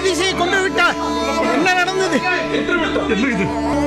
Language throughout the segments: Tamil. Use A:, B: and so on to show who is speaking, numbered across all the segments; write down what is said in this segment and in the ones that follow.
A: ததீசை கொண்டு விட்டார் என்ன நடந்தது
B: என்ன இது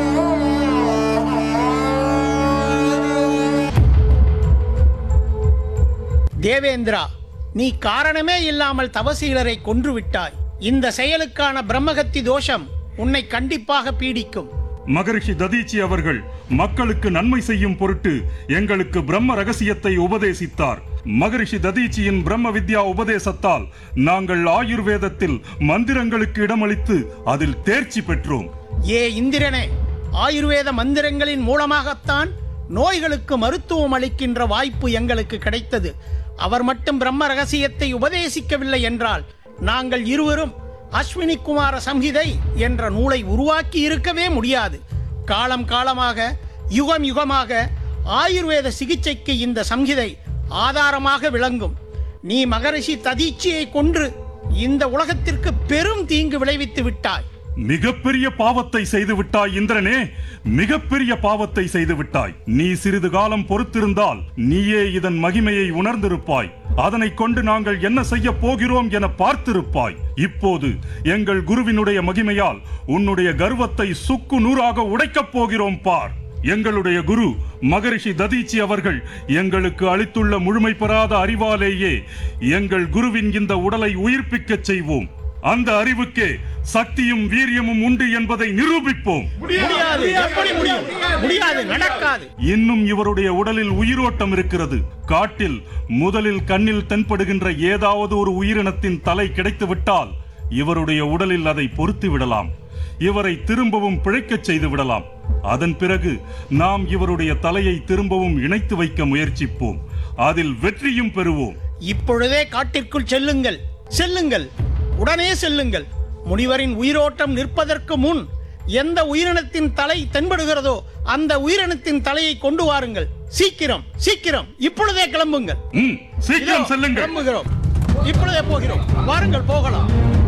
A: தேவேந்திரா நீ காரணமே இல்லாமல் தவசீலரை கொன்று விட்டாய் இந்த செயலுக்கான பிரம்மகத்தி தோஷம் உன்னை கண்டிப்பாக பீடிக்கும்
B: மகரிஷி ததீச்சி அவர்கள் மக்களுக்கு நன்மை செய்யும் பொருட்டு எங்களுக்கு பிரம்ம ரகசியத்தை உபதேசித்தார் மகரிஷி ததீச்சியின் பிரம்ம வித்யா உபதேசத்தால் நாங்கள் ஆயுர்வேதத்தில் மந்திரங்களுக்கு இடமளித்து அதில் தேர்ச்சி பெற்றோம்
A: ஏ இந்திரனே ஆயுர்வேத மந்திரங்களின் மூலமாகத்தான் நோய்களுக்கு மருத்துவம் அளிக்கின்ற வாய்ப்பு எங்களுக்கு கிடைத்தது அவர் மட்டும் பிரம்ம ரகசியத்தை உபதேசிக்கவில்லை என்றால் நாங்கள் இருவரும் அஸ்வினி குமார சம்ஹிதை என்ற நூலை உருவாக்கி இருக்கவே முடியாது காலம் காலமாக யுகம் யுகமாக ஆயுர்வேத சிகிச்சைக்கு இந்த சம்ஹிதை ஆதாரமாக விளங்கும் நீ மகரிஷி ததீச்சியை கொன்று இந்த உலகத்திற்கு பெரும் தீங்கு விளைவித்து விட்டாய்
B: மிகப்பெரிய பாவத்தை செய்து விட்டாய் இந்திரனே மிகப்பெரிய பாவத்தை செய்து விட்டாய் நீ சிறிது காலம் பொறுத்திருந்தால் நீயே இதன் மகிமையை உணர்ந்திருப்பாய் அதனை கொண்டு நாங்கள் என்ன செய்ய போகிறோம் என பார்த்திருப்பாய் இப்போது எங்கள் குருவினுடைய மகிமையால் உன்னுடைய கர்வத்தை சுக்கு நூறாக உடைக்கப் போகிறோம் பார் எங்களுடைய குரு மகரிஷி ததீச்சி அவர்கள் எங்களுக்கு அளித்துள்ள முழுமை பெறாத அறிவாலேயே எங்கள் குருவின் இந்த உடலை உயிர்ப்பிக்கச் செய்வோம் அந்த அறிவுக்கே சக்தியும் வீரியமும் உண்டு என்பதை நிரூபிப்போம்
A: முடியாது எப்படி முடியும் முடியாது நடக்காது
B: இன்னும் இவருடைய உடலில் உயிரோட்டம் இருக்கிறது காட்டில் முதலில் கண்ணில் தென்படுகின்ற ஏதாவது ஒரு உயிரினத்தின் தலை கிடைத்துவிட்டால் இவருடைய உடலில் அதை பொருத்தி விடலாம் இவரை திரும்பவும் பிழைக்கச் செய்து விடலாம் அதன் பிறகு நாம் இவருடைய தலையை திரும்பவும் இணைத்து வைக்க முயற்சிப்போம் அதில் வெற்றியும் பெறுவோம்
A: இப்பொழுதே காட்டிற்குள் செல்லுங்கள் செல்லுங்கள் உடனே செல்லுங்கள் முனிவரின் உயிரோட்டம் நிற்பதற்கு முன் எந்த உயிரினத்தின் தலை தென்படுகிறதோ அந்த உயிரினத்தின் தலையை கொண்டு வாருங்கள் சீக்கிரம் சீக்கிரம் இப்பொழுதே கிளம்புங்கள்
B: ம், சீக்கிரம்
A: இதோ,
B: செல்லுங்கள்
A: கிளம்புகிறோம் இப்பொழுதே போகிறோம் வாருங்கள் போகலாம்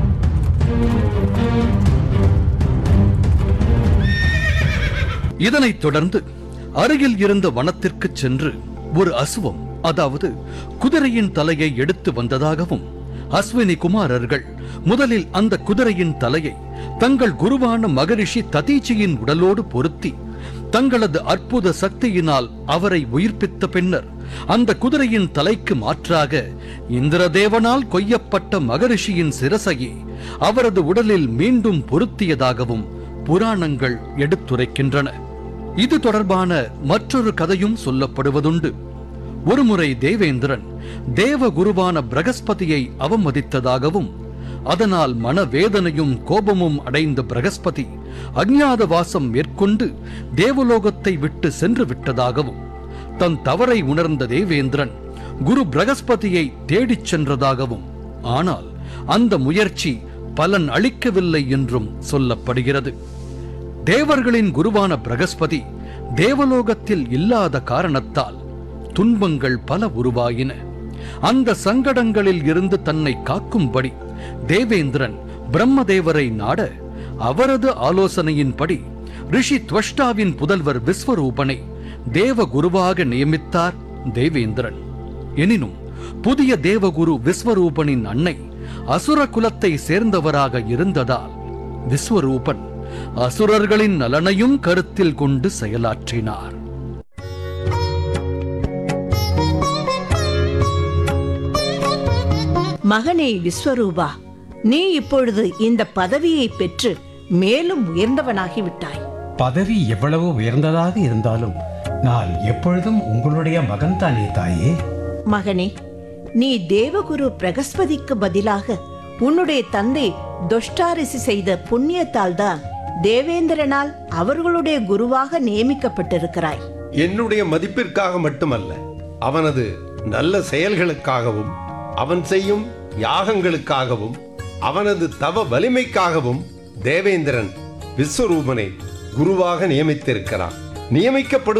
C: இதனைத் தொடர்ந்து அருகில் இருந்த வனத்திற்கு சென்று ஒரு அசுவம் அதாவது குதிரையின் தலையை எடுத்து வந்ததாகவும் அஸ்வினி குமாரர்கள் முதலில் அந்த குதிரையின் தலையை தங்கள் குருவான மகரிஷி ததீச்சியின் உடலோடு பொருத்தி தங்களது அற்புத சக்தியினால் அவரை உயிர்ப்பித்த பின்னர் அந்த குதிரையின் தலைக்கு மாற்றாக இந்திரதேவனால் கொய்யப்பட்ட மகரிஷியின் சிரசையை அவரது உடலில் மீண்டும் பொருத்தியதாகவும் புராணங்கள் எடுத்துரைக்கின்றன இது தொடர்பான மற்றொரு கதையும் சொல்லப்படுவதுண்டு ஒருமுறை தேவேந்திரன் தேவகுருவான பிரகஸ்பதியை அவமதித்ததாகவும் அதனால் மனவேதனையும் கோபமும் அடைந்த பிரகஸ்பதி அஞ்ஞாத வாசம் மேற்கொண்டு தேவலோகத்தை விட்டு சென்று விட்டதாகவும் தன் தவறை உணர்ந்த தேவேந்திரன் குரு பிரகஸ்பதியை தேடிச் சென்றதாகவும் ஆனால் அந்த முயற்சி பலன் அளிக்கவில்லை என்றும் சொல்லப்படுகிறது தேவர்களின் குருவான பிரகஸ்பதி தேவலோகத்தில் இல்லாத காரணத்தால் துன்பங்கள் பல உருவாயின அந்த சங்கடங்களில் இருந்து தன்னை காக்கும்படி தேவேந்திரன் பிரம்மதேவரை நாட அவரது ஆலோசனையின்படி ரிஷி துவஷ்டாவின் புதல்வர் விஸ்வரூபனை தேவ குருவாக நியமித்தார் தேவேந்திரன் எனினும் புதிய தேவகுரு விஸ்வரூபனின் அன்னை அசுர குலத்தை சேர்ந்தவராக இருந்ததால் விஸ்வரூபன் அசுரர்களின் நலனையும் கருத்தில் கொண்டு செயலாற்றினார்
D: மகனே விஸ்வரூபா நீ இப்பொழுது இந்த பதவியை பெற்று மேலும் உயர்ந்தவனாகி விட்டாய்
E: பதவி எவ்வளவு உயர்ந்ததாக இருந்தாலும் நான் எப்பொழுதும் உங்களுடைய மகன்தானே தாயே
D: மகனே நீ தேவகுரு பிரகஸ்பதிக்கு பதிலாக உன்னுடைய தந்தை தொஷ்டாரிசி செய்த புண்ணியத்தால் தான் தேவேந்திரனால் அவர்களுடைய குருவாக நியமிக்கப்பட்டிருக்கிறாய்
F: என்னுடைய மதிப்பிற்காக மட்டுமல்ல அவனது நல்ல செயல்களுக்காகவும் அவன் செய்யும் யாகங்களுக்காகவும் அவனது தவ வலிமைக்காகவும் தேவேந்திரன் விஸ்வரூபனை குருவாக நியமித்திருக்கிறான் நியமிக்கப்படும்